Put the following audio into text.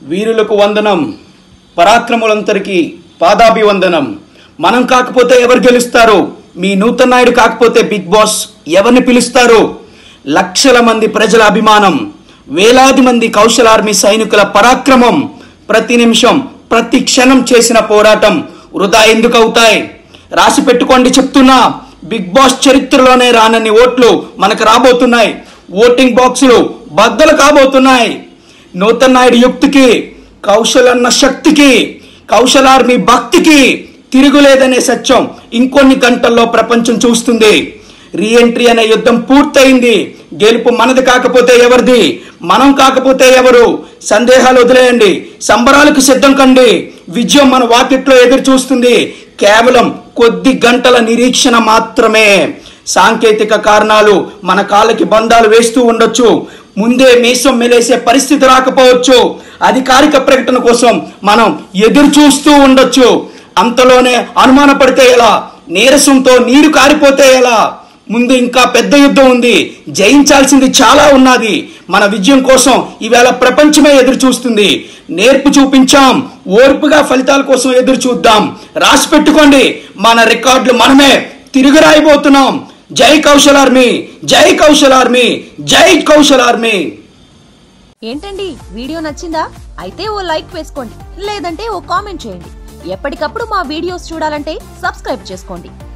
వీరులకు వందనం పరాక్రములందరికీ పాదాభివందనం మనం కాకపోతే ఎవరు గెలుస్తారు మీ నూతన్ నాయుడు కాకపోతే బిగ్ బాస్ ఎవరిని పిలుస్తారు లక్షల మంది ప్రజల అభిమానం వేలాది మంది కౌశల ఆర్మీ సైనికుల పరాక్రమం ప్రతి నిమిషం ప్రతి క్షణం చేసిన పోరాటం వృధా ఎందుకు అవుతాయి రాసి పెట్టుకోండి చెప్తున్నా బిగ్ బాస్ చరిత్రలోనే రానన్ని ఓట్లు మనకు రాబోతున్నాయి ఓటింగ్ బాక్సులు బద్దలు కాబోతున్నాయి నూతన్ నాయుడు యుక్తికి కౌశలన్న శక్తికి కౌశలార్మి భక్తికి తిరుగులేదనే సత్యం ఇంకొన్ని గంటల్లో ప్రపంచం చూస్తుంది రీఎంట్రీ అనే యుద్ధం పూర్తయింది గెలుపు మనది కాకపోతే ఎవరిది మనం కాకపోతే ఎవరు సందేహాలు వదిలేయండి సంబరాలకు సిద్ధం కండి విజయం మన వాకిట్లో ఎదురు చూస్తుంది కేవలం కొద్ది గంటల నిరీక్షణ మాత్రమే సాంకేతిక కారణాలు మన కాళ్ళకి బంధాలు వేస్తూ ఉండొచ్చు ముందే మీసం మెలేసే పరిస్థితి రాకపోవచ్చు అధికారిక ప్రకటన కోసం మనం ఎదురు చూస్తూ ఉండొచ్చు అంతలోనే అనుమానపడితే ఎలా నీరసంతో నీరు కారిపోతే ఎలా ముందు ఇంకా పెద్ద యుద్ధం ఉంది జయించాల్సింది చాలా ఉన్నది మన విజయం కోసం ఈవేళ ప్రపంచమే ఎదురు చూస్తుంది నేర్పు చూపించాం ఓర్పుగా ఫలితాల కోసం ఎదురు చూద్దాం రాసి పెట్టుకోండి మన రికార్డులు మనమే తిరిగి రాయబోతున్నాం జై కౌశల్ ఆర్మీ జై కౌశల్ ఆర్మీ జై కౌశల్ ఆర్మీ ఏంటండి వీడియో నచ్చిందా అయితే ఓ లైక్ వేసుకోండి లేదంటే ఓ కామెంట్ చేయండి ఎప్పటికప్పుడు మా వీడియోస్ చూడాలంటే సబ్స్క్రైబ్ చేసుకోండి